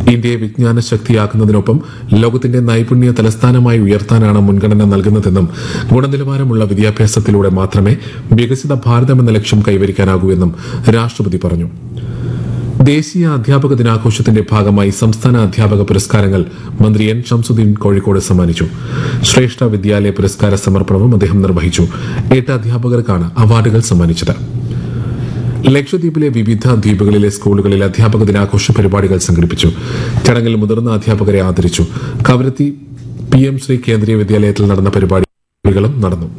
ഇന്ത്യയെ വിജ്ഞാന ശക്തിയാക്കുന്നതിനൊപ്പം ലോകത്തിന്റെ നൈപുണ്യ തലസ്ഥാനമായി ഉയർത്താനാണ് മുൻഗണന നൽകുന്നതെന്നും ഗുണനിലവാരമുള്ള വിദ്യാഭ്യാസത്തിലൂടെ മാത്രമേ വികസിത ഭാരതം എന്ന ലക്ഷ്യം കൈവരിക്കാനാകൂ എന്നും രാഷ്ട്രപതി പറഞ്ഞു ദേശീയ അധ്യാപക ദിനാഘോഷത്തിന്റെ ഭാഗമായി സംസ്ഥാന അധ്യാപക പുരസ്കാരങ്ങൾ മന്ത്രി എൻ ഷംസുദ്ദീൻ കോഴിക്കോട് സമ്മാനിച്ചു ശ്രേഷ്ഠ വിദ്യാലയ പുരസ്കാര സമർപ്പണവും അദ്ദേഹം നിർവഹിച്ചു എട്ട് അധ്യാപകർക്കാണ് അവാർഡുകൾ സമ്മാനിച്ചത് ലക്ഷദ്വീപിലെ വിവിധ ദ്വീപുകളിലെ സ്കൂളുകളിൽ അധ്യാപക ദിനാഘോഷ പരിപാടികൾ സംഘടിപ്പിച്ചു ചടങ്ങിൽ മുതിർന്ന അധ്യാപകരെ ആദരിച്ചു കവരത്തി പി എം ശ്രീ കേന്ദ്രീയ വിദ്യാലയത്തിൽ നടന്ന പരിപാടികളും നടന്നു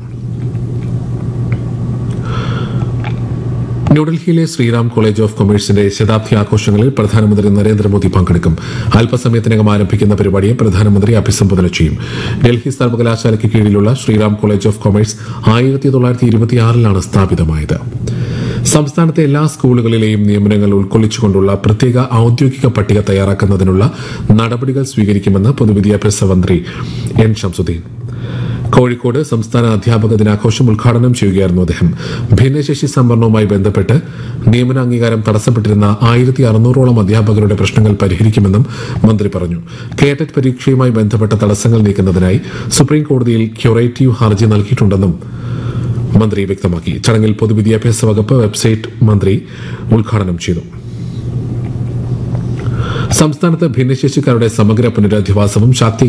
ന്യൂഡൽഹിയിലെ ശ്രീറാം കോളേജ് ഓഫ് കൊമേഴ്സിന്റെ ശതാബ്ദി ആഘോഷങ്ങളിൽ പ്രധാനമന്ത്രി നരേന്ദ്രമോദി പങ്കെടുക്കും അല്പസമയത്തിനകം ആരംഭിക്കുന്ന പരിപാടിയെ പ്രധാനമന്ത്രി അഭിസംബോധന ചെയ്യും ഡൽഹി സർവകലാശാലയ്ക്ക് കീഴിലുള്ള ശ്രീറാം കോളേജ് ഓഫ് കൊമേഴ്സ് ആയിരത്തി തൊള്ളായിരത്തി ഇരുപത്തിയാറിലാണ് സ്ഥാപിതമായത് സംസ്ഥാനത്തെ എല്ലാ സ്കൂളുകളിലെയും നിയമനങ്ങൾ ഉൾക്കൊള്ളിച്ചുകൊണ്ടുള്ള പ്രത്യേക ഔദ്യോഗിക പട്ടിക തയ്യാറാക്കുന്നതിനുള്ള നടപടികൾ സ്വീകരിക്കുമെന്ന് പൊതുവിദ്യാഭ്യാസ മന്ത്രി എൻ ഷംസുദ്ദീൻ കോഴിക്കോട് സംസ്ഥാന അധ്യാപക ദിനാഘോഷം ഉദ്ഘാടനം ചെയ്യുകയായിരുന്നു അദ്ദേഹം ഭിന്നശേഷി സംവരണവുമായി ബന്ധപ്പെട്ട് നിയമന അംഗീകാരം തടസ്സപ്പെട്ടിരുന്ന ആയിരത്തി അറുന്നൂറോളം അധ്യാപകരുടെ പ്രശ്നങ്ങൾ പരിഹരിക്കുമെന്നും മന്ത്രി പറഞ്ഞു കേട്ടറ്റ് പരീക്ഷയുമായി ബന്ധപ്പെട്ട തടസ്സങ്ങൾ നീക്കുന്നതിനായി സുപ്രീം കോടതിയിൽ ക്യൂറേറ്റീവ് ഹർജി നൽകിയിട്ടുണ്ടെന്നും മന്ത്രി വ്യക്തമാക്കി ചടങ്ങിൽ പൊതുവിദ്യാഭ്യാസ വകുപ്പ് വെബ്സൈറ്റ് മന്ത്രി ഉദ്ഘാടനം ചെയ്തു സംസ്ഥാനത്ത് ഭിന്നശേഷിക്കാരുടെ സമഗ്ര പുനരധിവാസവും ശാക്തീകരണ